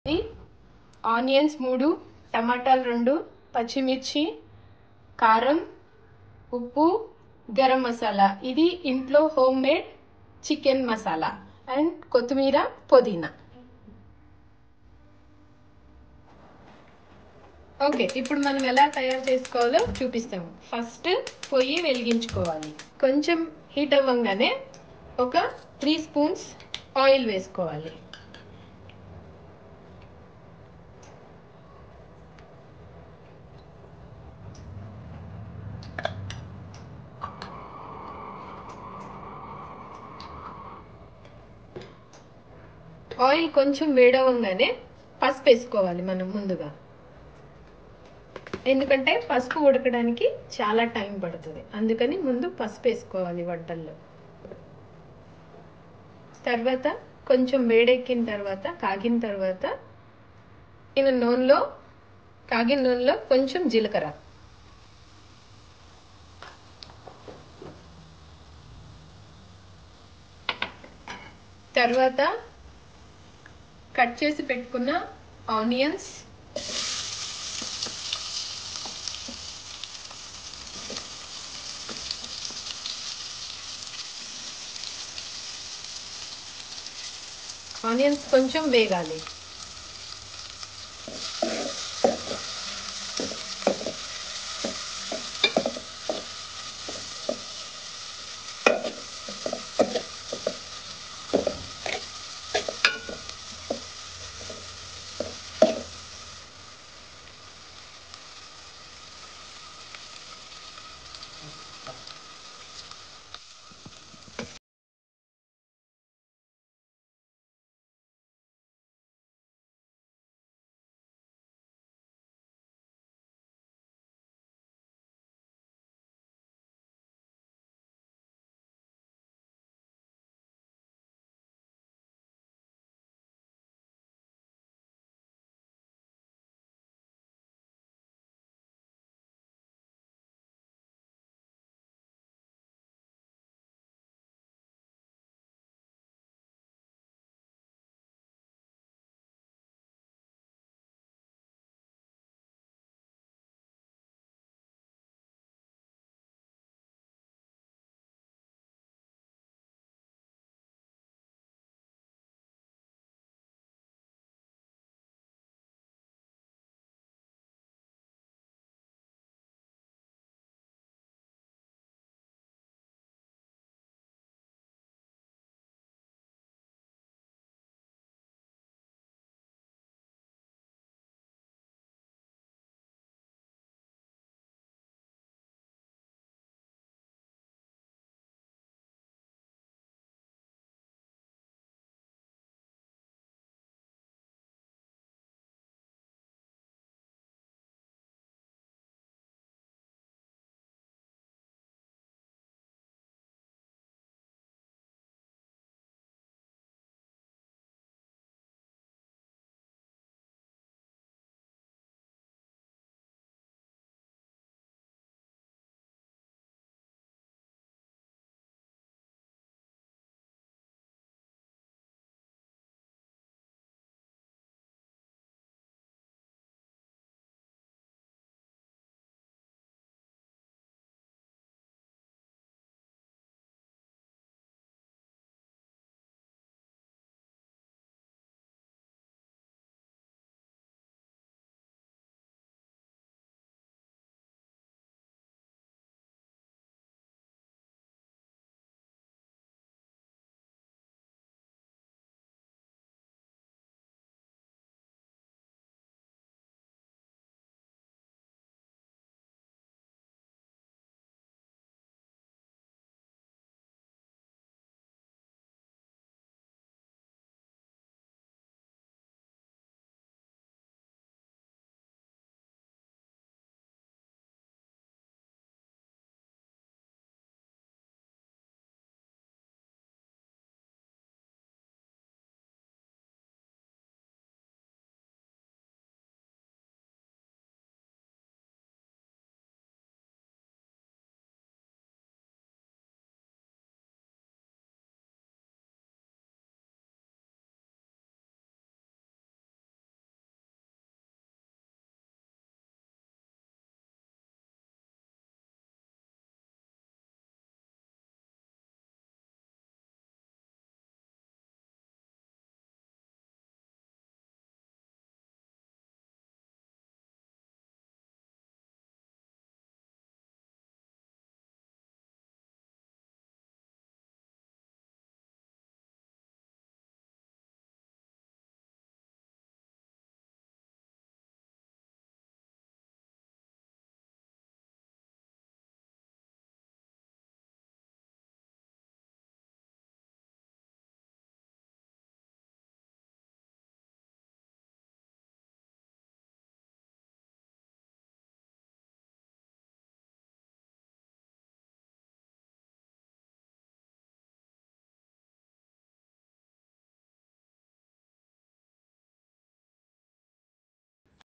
ఇది ఆనియన్స్ మూడు టమాటాలు రెండు పచ్చిమిర్చి కారం ఉప్పు గరం మసాలా ఇది ఇంట్లో homemade chicken masala and కొత్తిమీర పుదీనా ఓకే ఇప్పుడు మనం ఎలా తయారు చేసుకోవాలో చూపిస్తాము ఫస్ట్ పొయ్యి వెలిగించుకోవాలి కొంచెం హీట్ అవ్వగానే ఒక త్రీ స్పూన్స్ ఆయిల్ వేసుకోవాలి ఆయిల్ కొంచెం వేడవగానే పసుపు వేసుకోవాలి మనం ముందుగా ఎందుకంటే పసుపు ఉడకడానికి చాలా టైం పడుతుంది అందుకని ముందు పసుపు వేసుకోవాలి వంటల్లో తర్వాత కొంచెం వేడెక్కిన తర్వాత కాగిన తర్వాత ఈయన నూనెలో కాగిన నూనెలో కొంచెం జీలకర్ర తర్వాత కట్ చేసి పెట్టుకున్న ఆనియన్స్ ఆనియన్స్ కొంచెం వేగాలి